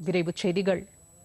விரைவுச் செய்திகள்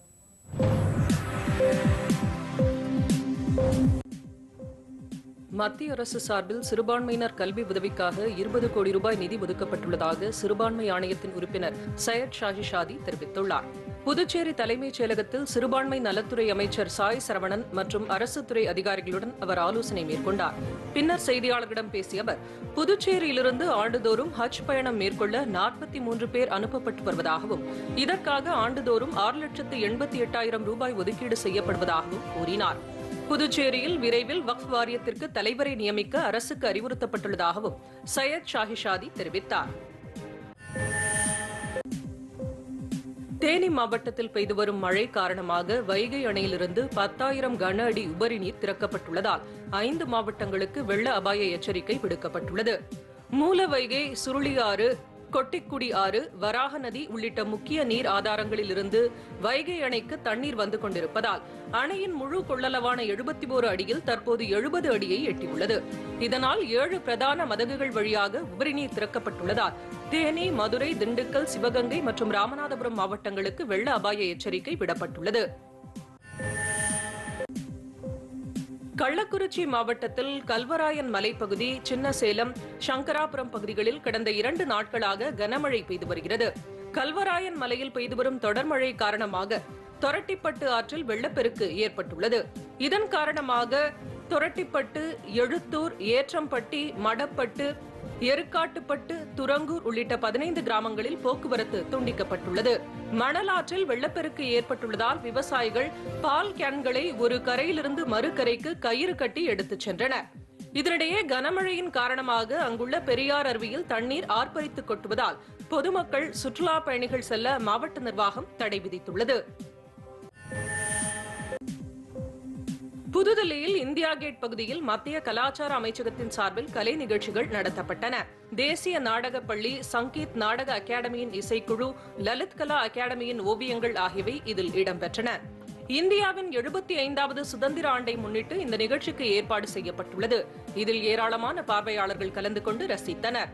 மத்திய அரசு சார்பில் சிறுபான்மையினர் கல்வி உதவிக்காக இருபது கோடி ரூபாய் நிதி ஒதுக்கப்பட்டுள்ளதாக சிறுபான்மை ஆணையத்தின் உறுப்பினர் சையத் ஷாஹி ஷாதி தெரிவித்துள்ளார் புதுச்சேரி தலைமைச் செயலகத்தில் சிறுபான்மை நலத்துறை அமைச்சர் சாய் சரவணன் மற்றும் அரசு துறை அதிகாரிகளுடன் அவர் ஆலோசனை மேற்கொண்டார் பின்னர் செய்தியாளர்களிடம் பேசிய அவர் புதுச்சேரியிலிருந்து ஆண்டுதோறும் ஹஜ் பயணம் மேற்கொள்ள நாற்பத்தி மூன்று பேர் அனுப்பப்பட்டு வருவதாகவும் இதற்காக ஆண்டுதோறும் ஆறு லட்சத்து எண்பத்தி எட்டாயிரம் ரூபாய் ஒதுக்கீடு செய்யப்படுவதாகவும் கூறினார் புதுச்சேரியில் விரைவில் வக்ஃப் வாரியத்திற்கு தலைவரை நியமிக்க அரசுக்கு அறிவுறுத்தப்பட்டுள்ளதாகவும் சையத் ஷாஹிஷாதி தெரிவித்தார் தேனி மாவட்டத்தில் பெய்து வரும் மழை காரணமாக வைகை அணையிலிருந்து பத்தாயிரம் கன அடி உபரி நீர் திறக்கப்பட்டுள்ளதால் ஐந்து மாவட்டங்களுக்கு வெள்ள அபாய எச்சரிக்கை விடுக்கப்பட்டுள்ளது மூல வைகை சுருளியாறு கொட்டிக்குடி ஆறு வராக நதி உள்ளிட்ட முக்கிய நீர் ஆதாரங்களில் இருந்து வைகை அணைக்கு தண்ணீர் வந்து கொண்டிருப்பதால் அணையின் முழு கொள்ளளவான எழுபத்தி ஓரு அடியில் தற்போது எழுபது அடியை எட்டியுள்ளது இதனால் ஏழு பிரதான மதகுகள் வழியாக உபரிநீர் திறக்கப்பட்டுள்ளதால் தேனி மதுரை திண்டுக்கல் சிவகங்கை மற்றும் ராமநாதபுரம் மாவட்டங்களுக்கு வெள்ள அபாய எச்சரிக்கை விடப்பட்டுள்ளது கள்ளக்குறிச்சி மாவட்டத்தில் கல்வராயன் மலைப்பகுதி சின்னசேலம் சங்கராபுரம் பகுதிகளில் கடந்த இரண்டு நாட்களாக கனமழை பெய்து வருகிறது கல்வராயன் மலையில் பெய்து வரும் தொடர் மழை காரணமாக தொரட்டிப்பட்டு ஆற்றில் வெள்ளப்பெருக்கு ஏற்பட்டுள்ளது இதன் காரணமாக தொரட்டிப்பட்டு எழுத்தூர் ஏற்றம்பட்டி மடப்பட்டு எருக்காட்டுப்பட்டு துரங்கூர் உள்ளிட்ட பதினைந்து கிராமங்களில் போக்குவரத்து துண்டிக்கப்பட்டுள்ளது மணலாற்றில் வெள்ளப்பெருக்கு ஏற்பட்டுள்ளதால் விவசாயிகள் பால் கேன்களை ஒரு கரையிலிருந்து மறுகரைக்கு கயிறு கட்டி எடுத்துச் சென்றனர் இதனிடையே கனமழையின் காரணமாக அங்குள்ள பெரியார் அருவியில் தண்ணீர் ஆர்ப்பரித்து கொட்டுவதால் பொதுமக்கள் சுற்றுலா பயணிகள் செல்ல மாவட்ட நிர்வாகம் தடை விதித்துள்ளது புதுதில்லியில் இந்தியா கேட் பகுதியில் மத்திய கலாச்சார அமைச்சகத்தின் சார்பில் கலை நிகழ்ச்சிகள் நடத்தப்பட்டன தேசிய நாடகப் பள்ளி சங்கீத் நாடக அகாடமியின் இசைக்குழு லலித் கலா அகாடமியின் ஓவியங்கள் ஆகியவை இதில் இடம்பெற்றன இந்தியாவின் எழுபத்தி ஐந்தாவது சுதந்திர ஆண்டை முன்னிட்டு இந்த நிகழ்ச்சிக்கு ஏற்பாடு செய்யப்பட்டுள்ளது இதில் ஏராளமான பார்வையாளர்கள் கலந்து கொண்டு ரசித்தனர்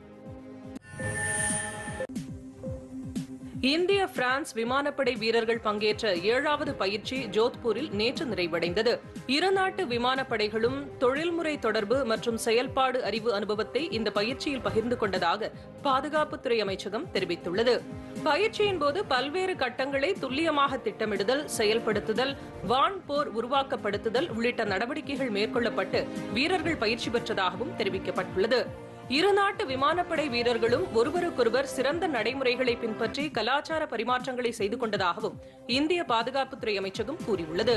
இந்திய பிரான்ஸ் விமானப்படை வீரர்கள் பங்கேற்ற ஏழாவது பயிற்சி ஜோத்பூரில் நேற்று நிறைவடைந்தது இருநாட்டு விமானப்படைகளும் தொழில்முறை தொடர்பு மற்றும் செயல்பாடு அறிவு அனுபவத்தை இந்த பயிற்சியில் பகிர்ந்து கொண்டதாக பாதுகாப்புத்துறை அமைச்சகம் தெரிவித்துள்ளது பயிற்சியின் போது பல்வேறு கட்டங்களை துல்லியமாக திட்டமிடுதல் செயல்படுத்துதல் வான் போர் உருவாக்கப்படுத்துதல் உள்ளிட்ட நடவடிக்கைகள் மேற்கொள்ளப்பட்டு வீரர்கள் பயிற்சி பெற்றதாகவும் தெரிவிக்கப்பட்டுள்ளது இருநாட்டு விமானப்படை வீரர்களும் ஒருவருக்கொருவர் சிறந்த நடைமுறைகளை பின்பற்றி கலாச்சார பரிமாற்றங்களை செய்து கொண்டதாகவும் இந்திய பாதுகாப்புத்துறை அமைச்சகம் கூறியுள்ளது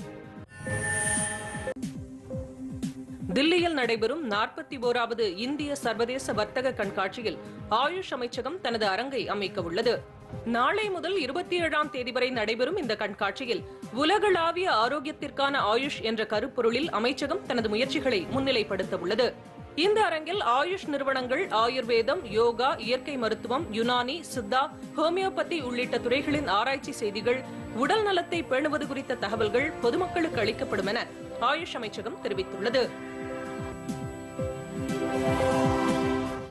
தில்லியில் நடைபெறும் நாற்பத்தி ஓராவது இந்திய சர்வதேச வர்த்தக கண்காட்சியில் ஆயுஷ் அமைச்சகம் தனது அரங்கை அமைக்க உள்ளது நாளை முதல் இருபத்தி ஏழாம் தேதி வரை நடைபெறும் இந்த கண்காட்சியில் உலகளாவிய ஆரோக்கியத்திற்கான ஆயுஷ் என்ற கருப்பொருளில் அமைச்சகம் தனது முயற்சிகளை முன்னிலைப்படுத்த உள்ளது இந்த அரங்கில் ஆயுஷ் நிறுவனங்கள் ஆயுர்வேதம் யோகா இயற்கை மருத்துவம் யுனானி சித்தா ஹோமியோபதி உள்ளிட்ட துறைகளின் ஆராய்ச்சி செய்திகள் உடல் நலத்தை பேணுவது குறித்த தகவல்கள் பொதுமக்களுக்கு அளிக்கப்படும் என ஆயுஷ் அமைச்சகம் தெரிவித்துள்ளது